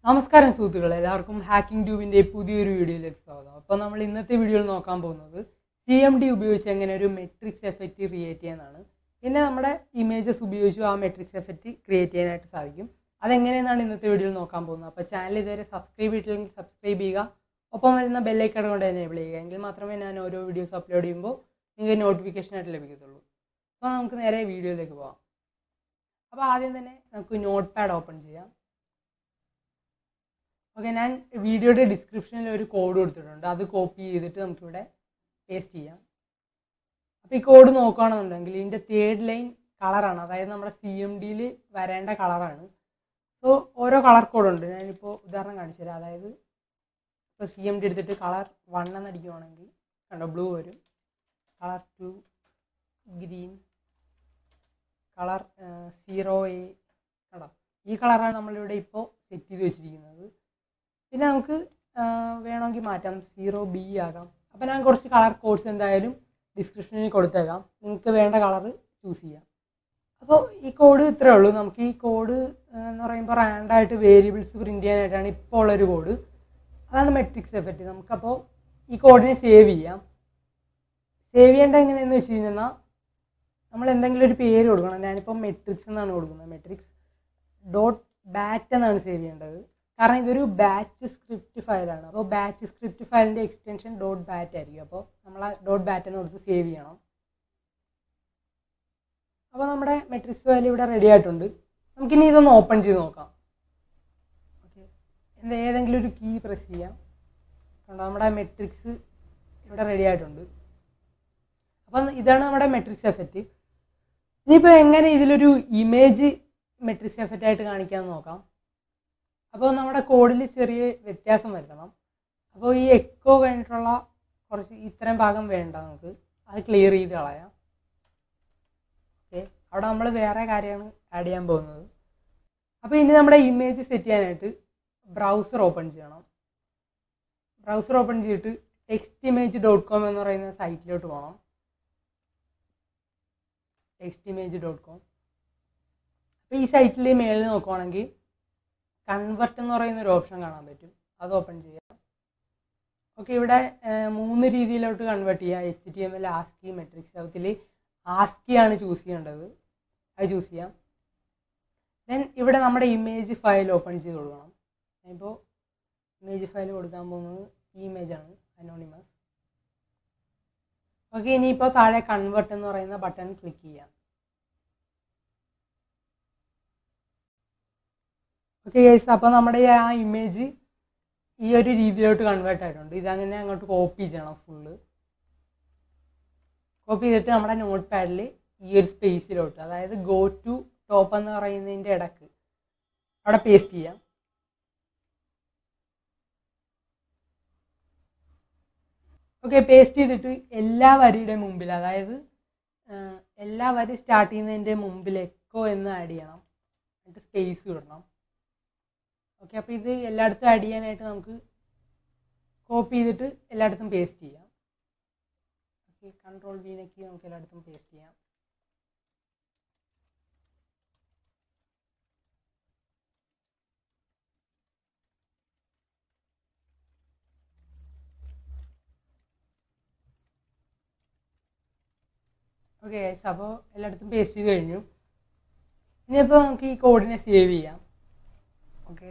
നമസ്കാരം സുഹൃത്തുക്കളെ എല്ലാവർക്കും ഹാക്കിംഗ് ട്യൂബിൻ്റെ പുതിയൊരു വീഡിയോയിലേക്ക് സ്വാഗതം അപ്പോൾ നമ്മൾ ഇന്നത്തെ വീഡിയോയിൽ നോക്കാൻ പോകുന്നത് സി എം ഡി ഉപയോഗിച്ച് എങ്ങനെ ഒരു മെട്രിക്സ് എഫക്റ്റ് ക്രിയേറ്റ് ചെയ്യാനാണ് പിന്നെ നമ്മുടെ ഇമേജസ് ഉപയോഗിച്ച് ആ മെട്രിക്സ് എഫക്റ്റ് ക്രിയേറ്റ് ചെയ്യാനായിട്ട് സാധിക്കും അതെങ്ങനെയെന്നാണ് ഇന്നത്തെ വീഡിയോയിൽ നോക്കാൻ പോകുന്നത് അപ്പോൾ ചാനൽ ഇതുവരെ സബ്സ്ക്രൈബ് ചെയ്തിട്ടില്ലെങ്കിൽ സബ്സ്ക്രൈബ് ചെയ്യുക ഒപ്പം വരുന്ന ബെല്ലൈക്കൺ കൊണ്ട് എനേബിൾ ചെയ്യുക എങ്കിൽ മാത്രമേ ഞാൻ ഓരോ വീഡിയോസ് അപ്ലോഡ് ചെയ്യുമ്പോൾ നിങ്ങൾക്ക് നോട്ടിഫിക്കേഷൻ ആയിട്ട് ലഭിക്കത്തുള്ളൂ അപ്പോൾ നമുക്ക് നേരെ വീഡിയോയിലേക്ക് പോകാം അപ്പോൾ ആദ്യം തന്നെ നമുക്ക് നോട്ട് പാഡ് ഓപ്പൺ ചെയ്യാം ഓക്കെ ഞാൻ വീഡിയോയുടെ ഡിസ്ക്രിപ്ഷനിൽ ഒരു കോഡ് കൊടുത്തിട്ടുണ്ട് അത് കോപ്പി ചെയ്തിട്ട് നമുക്കിവിടെ പേസ്റ്റ് ചെയ്യാം അപ്പോൾ ഈ കോഡ് നോക്കുകയാണെന്നുണ്ടെങ്കിൽ ഇതിൻ്റെ തേർഡ് ലൈൻ കളറാണ് അതായത് നമ്മുടെ സി എം ഡിയിൽ വരേണ്ട കളറാണ് സോ ഓരോ കളർ കോഡുണ്ട് ഞാനിപ്പോൾ ഉദാഹരണം കാണിച്ചു തരാം അതായത് ഇപ്പോൾ സി എം ഡി എടുത്തിട്ട് കളർ വൺ എന്ന് അടിക്കുവാണെങ്കിൽ കണ്ടോ ബ്ലൂ വരും colour two green colour zero A കണ്ടോ ഈ കളറാണ് നമ്മളിവിടെ ഇപ്പോൾ സെറ്റ് ചെയ്ത് വെച്ചിരിക്കുന്നത് പിന്നെ നമുക്ക് ആ, വേണമെങ്കിൽ മാറ്റാം സീറോ ബി ആകാം അപ്പോൾ ഞാൻ കുറച്ച് കളർ കോഡ്സ് എന്തായാലും ഡിസ്ക്രിപ്ഷനിൽ കൊടുത്തേക്കാം നിങ്ങൾക്ക് വേണ്ട കളർ ചൂസ് ചെയ്യാം അപ്പോൾ ഈ കോഡ് ഇത്രേ ഉള്ളൂ നമുക്ക് ഈ കോഡ് എന്ന് പറയുമ്പോൾ റാൻഡായിട്ട് വേരിയബിൾസ് പ്രിൻറ്റ് ചെയ്യാനായിട്ടാണ് ഇപ്പോൾ ഉള്ളൊരു കോഡ് അതാണ് മെട്രിക്സ് എഫക്റ്റ് നമുക്കപ്പോൾ ഈ കോഡിനെ സേവ് ചെയ്യാം സേവ് ചെയ്യേണ്ട എങ്ങനെയെന്ന് വെച്ച് കഴിഞ്ഞാൽ നമ്മൾ എന്തെങ്കിലും ഒരു പേര് കൊടുക്കണം ഞാനിപ്പോൾ മെട്രിക്സ് എന്നാണ് കൊടുക്കുന്നത് മെട്രിക്സ് ഡോട്ട് ബാറ്റ് എന്നാണ് സേവ് ചെയ്യേണ്ടത് കാരണം ഇതൊരു ബാച്ച് സ്ക്രിപ്റ്റ് ഫയലാണ് അപ്പോൾ ബാച്ച് സ്ക്രിപ്റ്റ് ഫയലിൻ്റെ എക്സ്റ്റൻഷൻ ഡോട്ട് ബാറ്റ് ആയിരിക്കും അപ്പോൾ നമ്മൾ ആ ഡോട്ട് ബാറ്റ് എന്ന് കൊടുത്ത് സേവ് ചെയ്യണം അപ്പോൾ നമ്മുടെ മെട്രിക്സ് ഫയൽ ഇവിടെ റെഡി ആയിട്ടുണ്ട് നമുക്കിനി ഇതൊന്ന് ഓപ്പൺ ചെയ്ത് നോക്കാം ഓക്കെ എന്താ ഏതെങ്കിലും ഒരു കീ പ്രസ് ചെയ്യാം കണ്ടോ നമ്മുടെ മെട്രിക്സ് ഇവിടെ റെഡി ആയിട്ടുണ്ട് അപ്പം ഇതാണ് നമ്മുടെ മെട്രിക്സ് എഫക്റ്റ് ഇനിയിപ്പോൾ എങ്ങനെ ഇതിലൊരു ഇമേജ് മെട്രിക്സ് എഫക്റ്റ് ആയിട്ട് കാണിക്കാമെന്ന് നോക്കാം അപ്പോൾ നമ്മുടെ കോഡിൽ ചെറിയ വ്യത്യാസം വരുത്തണം അപ്പോൾ ഈ എക്കോ കഴിഞ്ഞിട്ടുള്ള കുറച്ച് ഇത്രയും ഭാഗം വേണ്ട നമുക്ക് അത് ക്ലിയർ ചെയ്ത് കളയാം ഓക്കെ അവിടെ നമ്മൾ വേറെ കാര്യമാണ് ആഡ് ചെയ്യാൻ പോകുന്നത് അപ്പോൾ ഇനി നമ്മുടെ ഇമേജ് സെറ്റ് ചെയ്യാനായിട്ട് ബ്രൗസർ ഓപ്പൺ ചെയ്യണം ബ്രൗസർ ഓപ്പൺ ചെയ്തിട്ട് ടെക്സ്റ്റ് ഇമേജ് ഡോട്ട് കോം എന്ന് പറയുന്ന സൈറ്റിലോട്ട് പോകണം ടെക്സ്റ്റ് ഇമേജ് ഡോട്ട് കോം അപ്പോൾ ഈ സൈറ്റിൽ മേളിൽ നോക്കുവാണെങ്കിൽ കൺവെർട്ട് എന്ന് പറയുന്ന ഒരു ഓപ്ഷൻ കാണാൻ പറ്റും അത് ഓപ്പൺ ചെയ്യാം ഓക്കെ ഇവിടെ ഏർ, മൂന്ന് രീതിയിലോട്ട് കൺവേർട്ട് ചെയ്യാം H T M L ASCII matrix അതിൽ ആസ്കി ആണ് ചൂസ് ചെയ്യേണ്ടത് അത് ചൂസ് ചെയ്യാം ദെൻ ഇവിടെ നമ്മുടെ ഇമേജ് ഫയൽ ഓപ്പൺ ചെയ്ത് കൊടുക്കണം ഇപ്പോൾ ഇമേജ് ഫയൽ കൊടുക്കാൻ പോകുന്നത് ഈ ഇമേജാണ് അനോണിമസ് ഓക്കെ ഇനിയിപ്പോൾ താഴെ കൺവെർട്ട് എന്ന് പറയുന്ന ബട്ടൺ ക്ലിക്ക് ചെയ്യാം ഓക്കെ ഗൈസ് അപ്പോൾ നമ്മുടെ ഈ ആ ഇമേജ് ഈ ഒരു രീതിയിലോട്ട് കൺവേർട്ട് ആയിട്ടുണ്ട് ഇതങ്ങനെ അങ്ങോട്ട് കോപ്പി ചെയ്യണം ഫുള്ള് കോപ്പി ചെയ്തിട്ട് നമ്മുടെ നോട്ട് പാഡിൽ ഈ ഒരു സ്പേസിലോട്ട് അതായത് ഗോ ടു ടോപ്പ് എന്ന് പറയുന്നതിൻ്റെ ഇടക്ക് അവിടെ പേസ്റ്റ് ചെയ്യാം ഓക്കെ പേസ്റ്റ് ചെയ്തിട്ട് എല്ലാ വരിയുടെ മുമ്പിൽ അതായത് ആ, എല്ലാ വരി സ്റ്റാർട്ട് ചെയ്യുന്നതിൻ്റെ മുമ്പിൽ എക്കോ എന്ന് ആഡ് ചെയ്യണം എന്നിട്ട് സ്പേസ് വിടണം ഓക്കെ അപ്പോൾ ഇത് എല്ലായിടത്തും ആഡ് ചെയ്യാനായിട്ട് നമുക്ക് കോപ്പി ചെയ്തിട്ട് എല്ലായിടത്തും പേസ്റ്റ് ചെയ്യാം ഓക്കെ കൺട്രോൾ ബീനൊക്കെ നമുക്ക് എല്ലായിടത്തും പേസ്റ്റ് ചെയ്യാം ഓക്കെ ഗൈസ് അപ്പോൾ എല്ലായിടത്തും പേസ്റ്റ് ചെയ്ത് കഴിഞ്ഞു ഇനിയിപ്പോൾ നമുക്ക് ഈ കോഡിനെ സേവ് ചെയ്യാം ഓക്കെ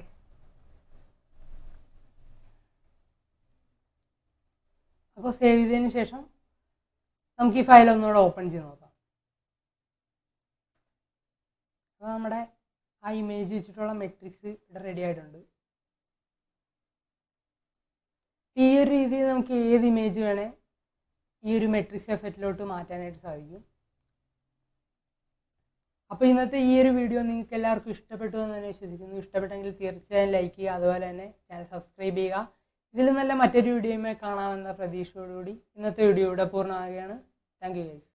അപ്പോൾ സേവ് ചെയ്തതിന് ശേഷം നമുക്ക് ഈ ഫയൽ ഒന്നുകൂടെ ഓപ്പൺ ചെയ്ത് നോക്കാം അപ്പോൾ നമ്മുടെ ആ ഇമേജ് വെച്ചിട്ടുള്ള മെട്രിക്സ് ഇവിടെ റെഡി ആയിട്ടുണ്ട് ഈ ഒരു രീതിയിൽ നമുക്ക് ഏത് ഇമേജ് വേണേ ഈ ഒരു മെട്രിക്സ് എഫക്റ്റിലോട്ട് മാറ്റാനായിട്ട് സാധിക്കും അപ്പോൾ ഇന്നത്തെ ഈ ഒരു വീഡിയോ നിങ്ങൾക്ക് എല്ലാവർക്കും ഇഷ്ടപ്പെട്ടു എന്ന് തന്നെ വിശ്വസിക്കുന്നു ഇഷ്ടപ്പെട്ടെങ്കിൽ തീർച്ചയായും ലൈക്ക് ചെയ്യുക അതുപോലെ തന്നെ ചാനൽ സബ്സ്ക്രൈബ് ചെയ്യുക ഇതിൽ നല്ല മറ്റൊരു വീഡിയോയുമായി കാണാമെന്ന പ്രതീക്ഷയോടുകൂടി ഇന്നത്തെ വീഡിയോ ഇവിടെ പൂർണ്ണമാകുകയാണ് താങ്ക് യു ഗൈസ്